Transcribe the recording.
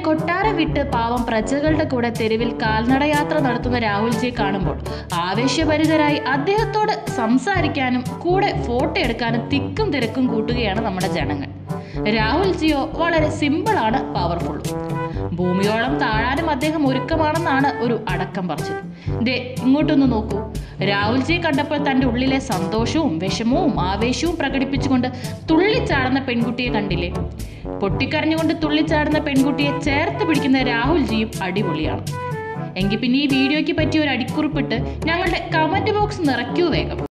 കൊട്ടാരം വിട്ട് പാവം പ്രജകളുടെ കൂടെ തെരുവിൽ കാൽനടയാത്ര നടത്തുന്ന രാഹുൽജിയെ കാണുമ്പോൾ ആവേശഭരിതരായി അദ്ദേഹത്തോട് സംസാരിക്കാനും കൂടെ ഫോട്ടോ എടുക്കാനും തിക്കും തിരക്കും കൂട്ടുകയാണ് നമ്മുടെ ജനങ്ങൾ രാഹുൽജിയോ വളരെ സിമ്പിളാണ് പവർഫുള്ളും ഭൂമിയോളം താഴാനും അദ്ദേഹം ഒരുക്കമാണെന്നാണ് ഒരു അടക്കം പറഞ്ഞത് ദേ ഇങ്ങോട്ടൊന്ന് നോക്കൂ രാഹുൽജിയെ കണ്ടപ്പോൾ തൻ്റെ ഉള്ളിലെ സന്തോഷവും വിഷമവും ആവേശവും പ്രകടിപ്പിച്ചുകൊണ്ട് തുള്ളിച്ചാടുന്ന പെൺകുട്ടിയെ കണ്ടില്ലേ പൊട്ടിക്കരഞ്ഞുകൊണ്ട് തുള്ളിച്ചാടുന്ന പെൺകുട്ടിയെ ചേർത്ത് പിടിക്കുന്ന രാഹുൽജിയും അടിപൊളിയാണ് എങ്കിൽ പിന്നെ ഈ വീഡിയോയ്ക്ക് പറ്റിയ ഒരു അടിക്കുറിപ്പിട്ട് ഞങ്ങളുടെ കമൻറ്റ് ബോക്സ് നിറയ്ക്കൂ വേഗം